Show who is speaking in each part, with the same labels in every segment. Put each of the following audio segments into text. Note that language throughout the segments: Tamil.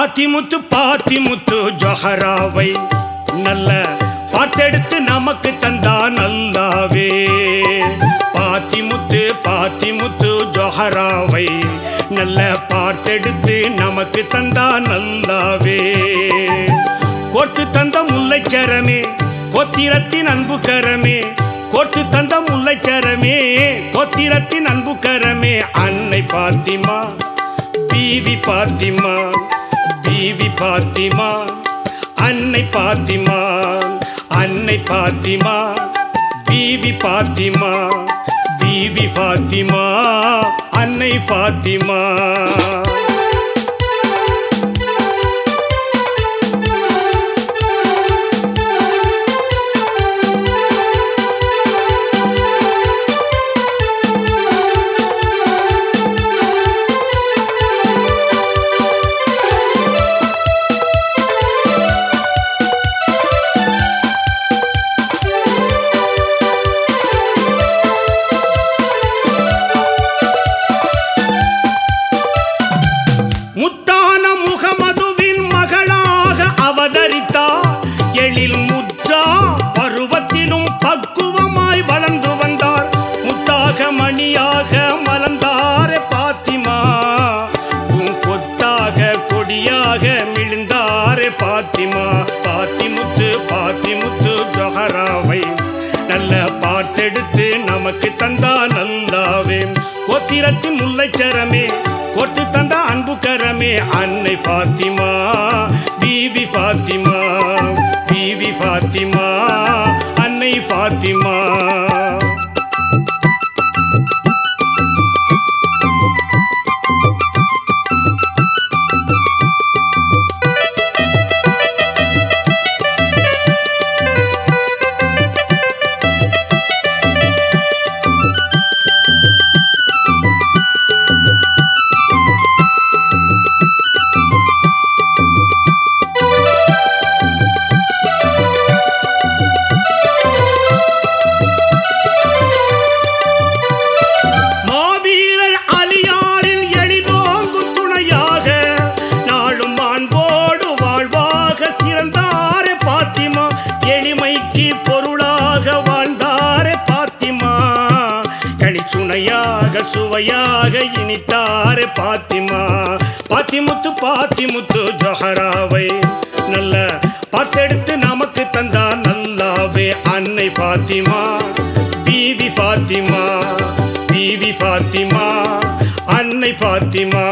Speaker 1: பாத்திமுத்து பாத்திமுத்து ஜொஹராவை நல்ல பார்த்தெடுத்து நமக்கு தந்தா நல்லாவே பாத்திமுத்து பாத்திமுத்து ஜொஹராவை நல்ல பார்த்தெடுத்து நமக்கு தந்தா நல்லாவே கோர்த்து தந்த முல்லைச்சரமே கோத்திரத்தின் அன்பு கரமே கோர்த்து தந்த முல்லைச்சரமே கோத்திரத்தின் அன்பு கரமே அன்னை பாத்திமா பீவி பாத்திமா பீவி பாத்திமா அன்னை பாத்திமா அன்னை பாத்திமா பீவி பாத்திமா பீவி பாத்திமா அன்னை பாத்திமா முத்தான முகமதுவின் மகளாக அவதரித்தார் எழில் முற்றா பருவத்திலும் பக்குவமாய் வளர்ந்து வந்தார் முத்தாக மணியாக மலர்ந்தாரே பாத்திமா உன் கொத்தாக கொடியாக மிழுந்தாரே பாத்திமா பாத்திமுத்து பாத்திமுத்து ஜொஹராவை நல்ல பார்த்தெடுத்து நமக்கு தந்தா நல்லாவே கோத்திரத்தின் முல்லைச்சரமே கொட்டு தந்த அன்பு கரமே அன்னை பாத்திமா பீவி பாத்திமா பீவி பாத்திமா அன்னை பாத்திமா மாவீரர் அலியாரில் எளிதோங்கும் துணையாக நாளும் மாண்போடு வாழ்வாக சிறந்தாரே பாத்திமா எளிமைக்கு பொருளாக வாழ்ந்தாரே பாத்திமா கனிச்சுணையாக சுவையாக இனித்தாரே பாத்திமா பாத்திமுத்து பாத்திமுத்து ஜொஹராவை நல்ல பார்த்தெடுத்து நமக்கு தந்தா நல்லாவே அன்னை பாத்திமா பீவி பாத்திமா பீவி பாத்திமா அன்னை பாத்திமா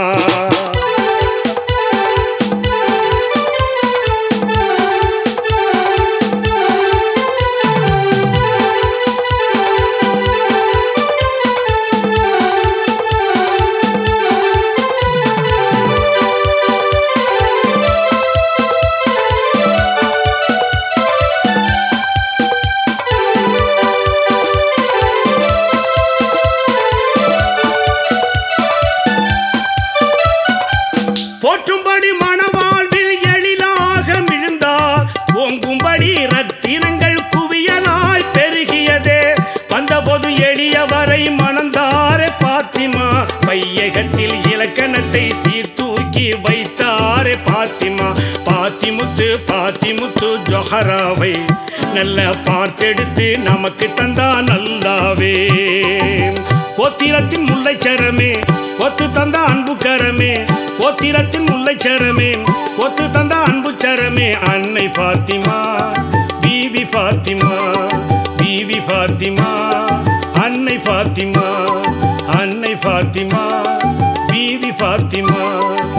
Speaker 1: போற்றும்படி மணவாழ்வில் எழிலாக மிழுந்தார் ஓங்கும்படி ரத்தினங்கள் குவியலாய் பெருகியதே வந்தபோது எளியவரை மணந்தாரே பாத்திமா பையகத்தில் இலக்கணத்தை சீர்தூக்கி வைத்தாரே பாத்திமா பாத்திமுத்து பாத்திமுத்து ஜொஹராவை நல்ல பார்த்தெடுத்து நமக்கு தந்தா நல்லாவே கோத்திரத்தின் முல்லைச்சரமே கொத்து தந்த அன்பு கரமே கோத்திரத்தின் முல்லைச்சரமே கொத்து தந்த அன்பு சரமே அன்னை பாத்திமா பீவி பாத்திமா பீவி பாத்திமா அன்னை பாத்திமா அன்னை பாத்திமா பீவி பாத்திமா